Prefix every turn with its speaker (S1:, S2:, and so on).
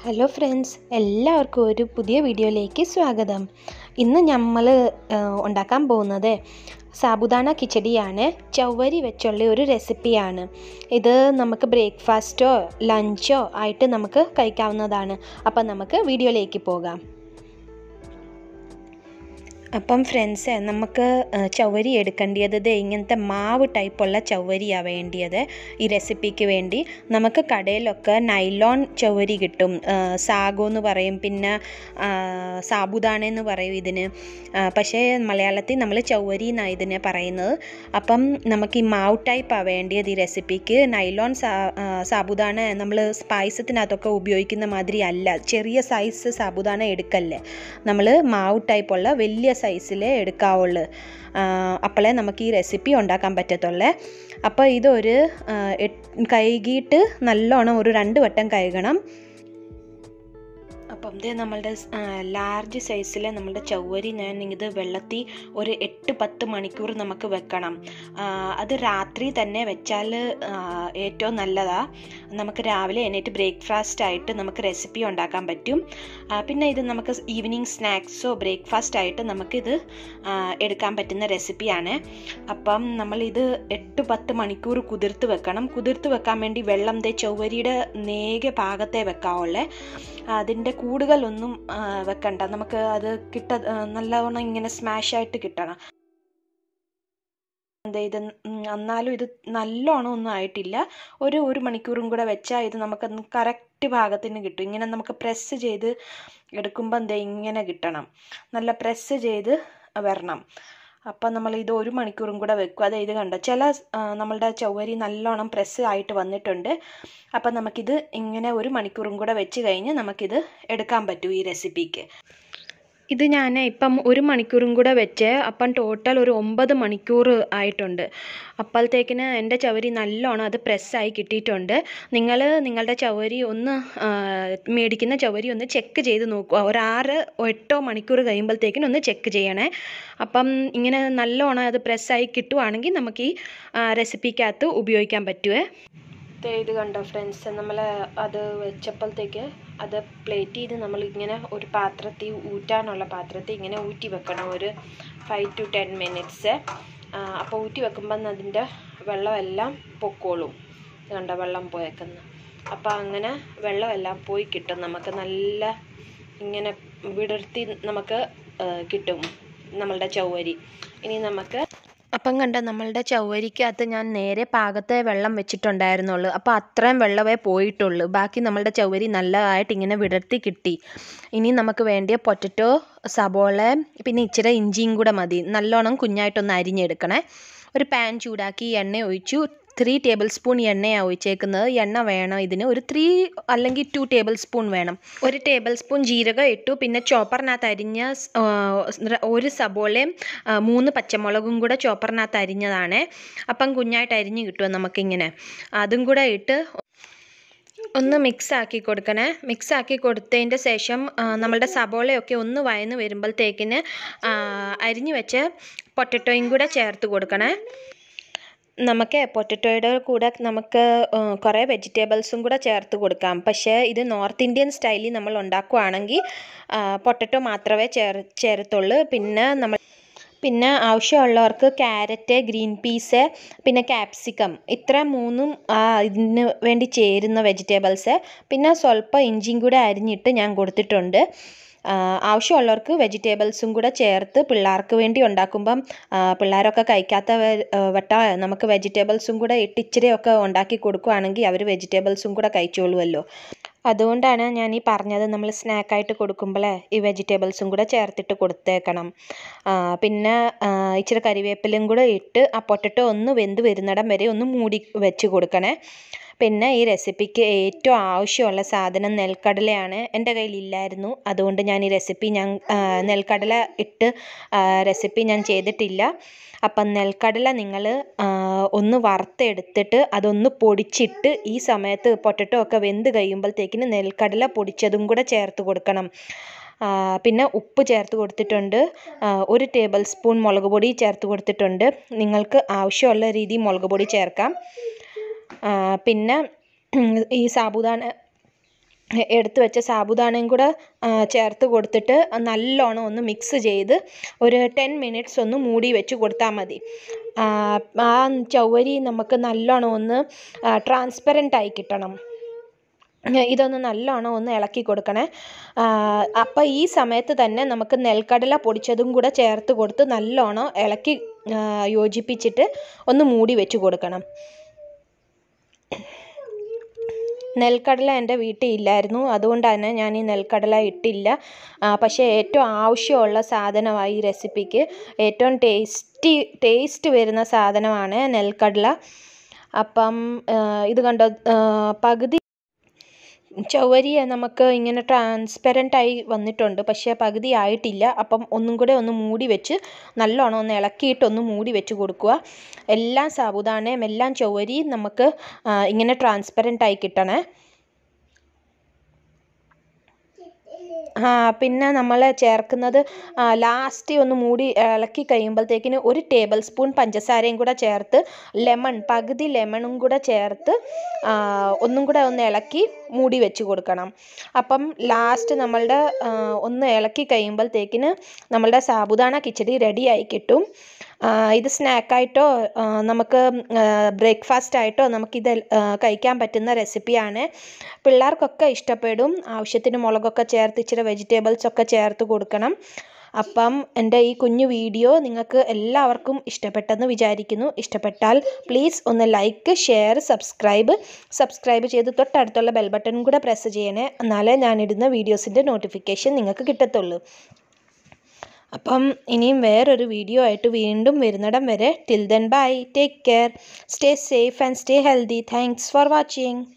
S1: hello friends എല്ലാവർക്കും ഒരു പുതിയ വീഡിയോയിലേക്ക് സ്വാഗതം ഇന്ന് നമ്മൾ ഉണ്ടാക്കാൻ പോകുന്നത് സാബുദാന കിച്ചടിയാണ് ചവ്വരി വെച്ചുള്ള ഒരു റെസിപ്പിയാണ് ഇത് നമുക്ക് ബ്രേക്ക്ഫാസ്റ്റോ ലഞ്ചോ ആയിട്ട് നമുക്ക് കഴിക്കാവുന്നതാണ് അപ്പം നമുക്ക് വീഡിയോയിലേക്ക് പോകാം അപ്പം ഫ്രണ്ട്സ് നമുക്ക് ചവ്വരി എടുക്കേണ്ടത് ദേ ഇങ്ങനത്തെ മാവ് ടൈപ്പുള്ള ചവ്വരിയാണ് വേണ്ടിയത് ഈ റെസിപ്പിക്ക് വേണ്ടി നമുക്ക് കടയിലൊക്കെ നൈലോൺ ചവ്വരി കിട്ടും സാഗോ എന്ന് പറയും പിന്നെ സാബുദാന എന്ന് പറയും ഇതിന് പക്ഷേ മലയാളത്തിൽ നമ്മൾ ചവ്വരി എന്നാണ് ഇതിനെ പറയുന്നത് അപ്പം നമുക്ക് ഈ മാവ് ടൈപ്പാണ് വേണ്ടിയത് ഈ റെസിപ്പിക്ക് നൈലോൺ സാ സാബുദാന നമ്മൾ പായസത്തിനകത്തൊക്കെ ഉപയോഗിക്കുന്ന മാതിരി അല്ല ചെറിയ സൈസ് സാബുദാന എടുക്കല്ലേ നമ്മൾ മാവ് ടൈപ്പുള്ള വലിയ സൈസിലേ എടുക്കാവുള്ളൂ അപ്പോഴേ നമുക്ക് ഈ റെസിപ്പി ഉണ്ടാക്കാൻ പറ്റത്തുള്ളേ അപ്പോൾ ഇതൊരു കഴുകിയിട്ട് നല്ലോണം ഒരു രണ്ട് വട്ടം കഴുകണം അപ്പം ഇത് നമ്മളുടെ ലാർജ് സൈസിലെ നമ്മളുടെ ചവ്വരി ഞാൻ ഇത് വെള്ളത്തിൽ ഒരു എട്ട് പത്ത് മണിക്കൂർ നമുക്ക് വെക്കണം അത് രാത്രി തന്നെ വെച്ചാൽ ഏറ്റവും നല്ലതാണ് നമുക്ക് രാവിലെ എണീറ്റ് ബ്രേക്ക്ഫാസ്റ്റ് ആയിട്ട് നമുക്ക് റെസിപ്പി ഉണ്ടാക്കാൻ പറ്റും പിന്നെ ഇത് നമുക്ക് ഈവനിങ് സ്നാക്സോ ബ്രേക്ക്ഫാസ്റ്റ് ആയിട്ട് നമുക്കിത് എടുക്കാൻ പറ്റുന്ന റെസിപ്പിയാണ് അപ്പം നമ്മളിത് എട്ട് പത്ത് മണിക്കൂർ കുതിർത്ത് വെക്കണം കുതിർത്ത് വെക്കാൻ വേണ്ടി വെള്ളം തേ ചൊവ്വരിയുടെ നേക ഭാഗത്തെ വെക്കാവുള്ളേ അതിൻ്റെ കൂടുതലൊന്നും വെക്കണ്ട നമുക്ക് അത് കിട്ട നല്ലവണ്ണം ഇങ്ങനെ സ്മാഷ് ആയിട്ട് കിട്ടണം ഇത് എന്നാലും ഇത് നല്ലോണം ഒന്നും ആയിട്ടില്ല ഒരു ഒരു മണിക്കൂറും കൂടെ വെച്ചാൽ ഇത് നമുക്ക് കറക്റ്റ് ഭാഗത്തിന് കിട്ടും ഇങ്ങനെ നമുക്ക് പ്രസ് ചെയ്ത് എടുക്കുമ്പോൾ എന്താ ഇങ്ങനെ കിട്ടണം നല്ല പ്രസ് ചെയ്ത് വരണം അപ്പം നമ്മൾ ഇത് ഒരു മണിക്കൂറും കൂടെ വെക്കും അത് ഇത് കണ്ടോ ചില നമ്മളുടെ ചൗവരി നല്ലോണം പ്രസ് ആയിട്ട് വന്നിട്ടുണ്ട് അപ്പം നമുക്കിത് ഇങ്ങനെ ഒരു മണിക്കൂറും കൂടെ വെച്ച് കഴിഞ്ഞ് നമുക്കിത് എടുക്കാൻ പറ്റും ഈ റെസിപ്പിക്ക് ഇത് ഞാൻ ഇപ്പം ഒരു മണിക്കൂറും കൂടെ വെച്ച് അപ്പം ടോട്ടൽ ഒരു ഒമ്പത് മണിക്കൂർ ആയിട്ടുണ്ട് അപ്പോഴത്തേക്കിന് എൻ്റെ ചവരി നല്ലോണം അത് പ്രസ്സായി കിട്ടിയിട്ടുണ്ട് നിങ്ങൾ നിങ്ങളുടെ ചവരി ഒന്ന് മേടിക്കുന്ന ചവരി ഒന്ന് ചെക്ക് ചെയ്ത് നോക്കുക ഒരു ആറ് എട്ടോ മണിക്കൂർ കഴിയുമ്പോഴത്തേക്കിന് ഒന്ന് ചെക്ക് ചെയ്യണേ അപ്പം ഇങ്ങനെ നല്ലോണം അത് പ്രസ്സായി കിട്ടുവാണെങ്കിൽ നമുക്ക് ഈ റെസിപ്പിക്കകത്ത് ഉപയോഗിക്കാൻ പറ്റുമേ ഇത് കണ്ടോ ഫ്രണ്ട്സ് നമ്മൾ അത് വെച്ചപ്പോഴത്തേക്ക് അത് പ്ലേറ്റ് ചെയ്ത് നമ്മൾ ഇങ്ങനെ ഒരു പാത്രത്തിൽ ഊറ്റാനുള്ള പാത്രത്തിൽ ഇങ്ങനെ ഊറ്റി വെക്കണം ഒരു ഫൈവ് ടു ടെൻ മിനിറ്റ്സ് അപ്പോൾ ഊറ്റി വെക്കുമ്പം അതിൻ്റെ വെള്ളമെല്ലാം പൊക്കോളും കണ്ടോ വെള്ളം പോയേക്കുന്നു അപ്പോൾ അങ്ങനെ വെള്ളമെല്ലാം പോയി കിട്ടും നമുക്ക് നല്ല ഇങ്ങനെ വിടർത്തി നമുക്ക് കിട്ടും നമ്മളുടെ ചൗവരി ഇനി നമുക്ക് അപ്പം കണ്ട നമ്മളുടെ ചവ്വരിക്കകത്ത് ഞാൻ നേരെ പാകത്തെ വെള്ളം വെച്ചിട്ടുണ്ടായിരുന്നുള്ളൂ അപ്പോൾ അത്രയും വെള്ളമേ പോയിട്ടുള്ളൂ ബാക്കി നമ്മളുടെ ചവ്വരി നല്ലതായിട്ട് ഇങ്ങനെ വിടർത്തി കിട്ടി ഇനി നമുക്ക് വേണ്ടിയ പൊറ്ററ്റോ സബോള പിന്നെ ഇച്ചിരി ഇഞ്ചിയും കൂടെ മതി നല്ലോണം കുഞ്ഞായിട്ടൊന്ന് അരിഞ്ഞെടുക്കണേ ഒരു പാൻ ചൂടാക്കി എണ്ണ ഒഴിച്ചു ത്രീ ടേബിൾ സ്പൂൺ എണ്ണയാണ് ഒഴിച്ചേക്കുന്നത് എണ്ണ വേണം ഇതിന് ഒരു ത്രീ അല്ലെങ്കിൽ ടു ടേബിൾ സ്പൂൺ വേണം ഒരു ടേബിൾ സ്പൂൺ ജീരകം ഇട്ടു പിന്നെ ചോപ്പറിനകത്ത് അരിഞ്ഞ ഒരു സബോളയും മൂന്ന് പച്ചമുളകും കൂടെ ചോപ്പറിനകത്ത് അരിഞ്ഞതാണ് അപ്പം കുഞ്ഞായിട്ട് അരിഞ്ഞ് കിട്ടും നമുക്കിങ്ങനെ അതും കൂടെ ഇട്ട് ഒന്ന് മിക്സ് ആക്കി കൊടുക്കണേ മിക്സ് ആക്കി കൊടുത്തതിൻ്റെ ശേഷം നമ്മളുടെ സബോളയൊക്കെ ഒന്ന് വയന്ന് വരുമ്പോഴത്തേക്കിന് അരിഞ്ഞു വെച്ച് പൊട്ടറ്റോയും കൂടെ ചേർത്ത് കൊടുക്കണേ നമുക്ക് പൊട്ടറ്റോയുടെ കൂടെ നമുക്ക് കുറേ വെജിറ്റബിൾസും കൂടെ ചേർത്ത് കൊടുക്കാം പക്ഷേ ഇത് നോർത്ത് ഇന്ത്യൻ സ്റ്റൈലിൽ നമ്മൾ ഉണ്ടാക്കുകയാണെങ്കിൽ പൊട്ടറ്റോ മാത്രമേ ചേർ ചേർത്തുള്ളൂ പിന്നെ നമ്മൾ പിന്നെ ആവശ്യമുള്ളവർക്ക് ക്യാരറ്റ് ഗ്രീൻ പീസ് പിന്നെ ക്യാപ്സിക്കം ഇത്ര മൂന്നും ഇതിന് വേണ്ടി ചേരുന്ന വെജിറ്റബിൾസ് പിന്നെ സ്വല്പം ഇഞ്ചിയും കൂടെ അരിഞ്ഞിട്ട് ഞാൻ കൊടുത്തിട്ടുണ്ട് ആവശ്യമുള്ളവർക്ക് വെജിറ്റബിൾസും കൂടെ ചേർത്ത് പിള്ളേർക്ക് വേണ്ടി ഉണ്ടാക്കുമ്പം പിള്ളേരൊക്കെ കഴിക്കാത്ത വട്ട നമുക്ക് വെജിറ്റബിൾസും കൂടെ ഇട്ട് ഇച്ചിരിയൊക്കെ ഉണ്ടാക്കി കൊടുക്കുകയാണെങ്കിൽ അവർ വെജിറ്റബിൾസും കൂടെ കഴിച്ചോളുമല്ലോ അതുകൊണ്ടാണ് ഞാൻ ഈ പറഞ്ഞത് നമ്മൾ സ്നാക്കായിട്ട് കൊടുക്കുമ്പോൾ ഈ വെജിറ്റബിൾസും കൂടെ ചേർത്തിട്ട് കൊടുത്തേക്കണം പിന്നെ ഇച്ചിരി കരിവേപ്പിലും കൂടെ ഇട്ട് ആ പൊട്ടറ്റോ ഒന്ന് വെന്ത് വരുന്നിടം വരെ ഒന്ന് മൂടി വെച്ച് കൊടുക്കണേ പിന്നെ ഈ റെസിപ്പിക്ക് ഏറ്റവും ആവശ്യമുള്ള സാധനം നെൽക്കടലയാണ് എൻ്റെ കയ്യിലില്ലായിരുന്നു അതുകൊണ്ട് ഞാൻ ഈ റെസിപ്പി ഞാൻ നെൽക്കടല ഇട്ട് റെസിപ്പി ഞാൻ ചെയ്തിട്ടില്ല അപ്പം നെൽക്കടല നിങ്ങൾ ഒന്ന് വറുത്തെടുത്തിട്ട് അതൊന്ന് പൊടിച്ചിട്ട് ഈ സമയത്ത് പൊട്ടറ്റോ ഒക്കെ വെന്ത് കഴിയുമ്പോഴത്തേക്കിന് നെൽക്കടല പൊടിച്ചതും കൂടെ ചേർത്ത് കൊടുക്കണം പിന്നെ ഉപ്പ് ചേർത്ത് കൊടുത്തിട്ടുണ്ട് ഒരു ടേബിൾ സ്പൂൺ മുളക് പൊടി ചേർത്ത് കൊടുത്തിട്ടുണ്ട് നിങ്ങൾക്ക് ആവശ്യമുള്ള രീതി മുളക് പൊടി ചേർക്കാം പിന്നെ ഈ സാബുദാന എടുത്തു വെച്ച സാബുദാനയും കൂടെ ആ, ചേർത്ത് കൊടുത്തിട്ട് നല്ലോണം ഒന്ന് മിക്സ് ചെയ്ത് ഒരു ടെൻ മിനിറ്റ്സ് ഒന്ന് മൂടി വെച്ച് കൊടുത്താൽ മതി ആ, ആ ചവ്വരി നമുക്ക് നല്ലോണം ഒന്ന് ട്രാൻസ്പെറൻ്റ് ആയി കിട്ടണം ഇതൊന്ന് നല്ലോണം ഒന്ന് ഇളക്കി കൊടുക്കണേ അപ്പോൾ ഈ സമയത്ത് തന്നെ നമുക്ക് നെൽക്കടല പൊടിച്ചതും കൂടെ ചേർത്ത് കൊടുത്ത് നല്ലോണം ഇളക്കി ആ, യോജിപ്പിച്ചിട്ട് ഒന്ന് മൂടി വെച്ച് കൊടുക്കണം നെൽക്കടല എൻ്റെ വീട്ടിൽ ഇല്ലായിരുന്നു അതുകൊണ്ട് തന്നെ ഞാൻ ഈ നെൽക്കടല ഇട്ടില്ല ആ, പക്ഷേ ഏറ്റവും ആവശ്യമുള്ള സാധനമായി ഈ റെസിപ്പിക്ക് ഏറ്റവും ടേസ്റ്റി ടേസ്റ്റ് വരുന്ന സാധനമാണ് നെൽക്കടല അപ്പം ആ, ഇത് കണ്ടോ ആ, പകുതി ചവ്വരി നമുക്ക് ഇങ്ങനെ ട്രാൻസ്പെറൻ്റ് ആയി വന്നിട്ടുണ്ട് പക്ഷേ പകുതി ആയിട്ടില്ല അപ്പം ഒന്നും കൂടെ ഒന്ന് മൂടി വെച്ച് നല്ലോണം ഒന്ന് ഇളക്കിയിട്ട് ഒന്ന് മൂടി വെച്ച് കൊടുക്കുക എല്ലാം സാബുദാനയും എല്ലാം ചവ്വരിയും നമുക്ക് ആ, ഇങ്ങനെ ട്രാൻസ്പെറൻ്റ് ആയി കിട്ടണേ ആ പിന്നെ നമ്മൾ ചേർക്കുന്നത് ലാസ്റ്റ് ഒന്ന് മൂടി ഇളക്കി കഴിയുമ്പോഴത്തേക്കിന് ഒരു ടേബിൾ സ്പൂൺ പഞ്ചസാരയും കൂടെ ചേർത്ത് ലെമൺ പകുതി ലെമണും കൂടെ ചേർത്ത് ആ, ഒന്നും കൂടെ ഒന്ന് ഇളക്കി മൂടി വെച്ച് കൊടുക്കണം അപ്പം ലാസ്റ്റ് നമ്മളുടെ ആ, ഒന്ന് ഇളക്കി കഴിയുമ്പോഴത്തേക്കിന് നമ്മളുടെ സാബുദാന കിച്ചടി റെഡിയായി കിട്ടും ആ, ഇത് സ്നാക്കായിട്ടോ ആ, നമുക്ക് ബ്രേക്ക്ഫാസ്റ്റ് ആയിട്ടോ നമുക്കിത് ആ, കഴിക്കാൻ പറ്റുന്ന റെസിപ്പിയാണ് പിള്ളേർക്കൊക്കെ ഇഷ്ടപ്പെടും ആവശ്യത്തിന് മുളകൊക്കെ ചേർത്ത് ഇച്ചിരി വെജിറ്റബിൾസ് ഒക്കെ ചേർത്ത് കൊടുക്കണം അപ്പം എൻ്റെ ഈ കുഞ്ഞു വീഡിയോ നിങ്ങൾക്ക് എല്ലാവർക്കും ഇഷ്ടപ്പെട്ടെന്ന് വിചാരിക്കുന്നു ഇഷ്ടപ്പെട്ടാൽ പ്ലീസ് ഒന്ന് ലൈക്ക് ഷെയർ സബ്സ്ക്രൈബ് സബ്സ്ക്രൈബ് ചെയ്ത് തൊട്ടടുത്തുള്ള ബെൽ ബട്ടൺ കൂടെ പ്രസ് ചെയ്യണേ എന്നാലേ ഞാനിടുന്ന വീഡിയോസിൻ്റെ നോട്ടിഫിക്കേഷൻ നിങ്ങൾക്ക് കിട്ടത്തുള്ളൂ അപ്പം ഇനിയും വേറൊരു വീഡിയോ ആയിട്ട് വീണ്ടും വരുന്നിടം വരെ till then bye take care stay safe and stay healthy thanks for watching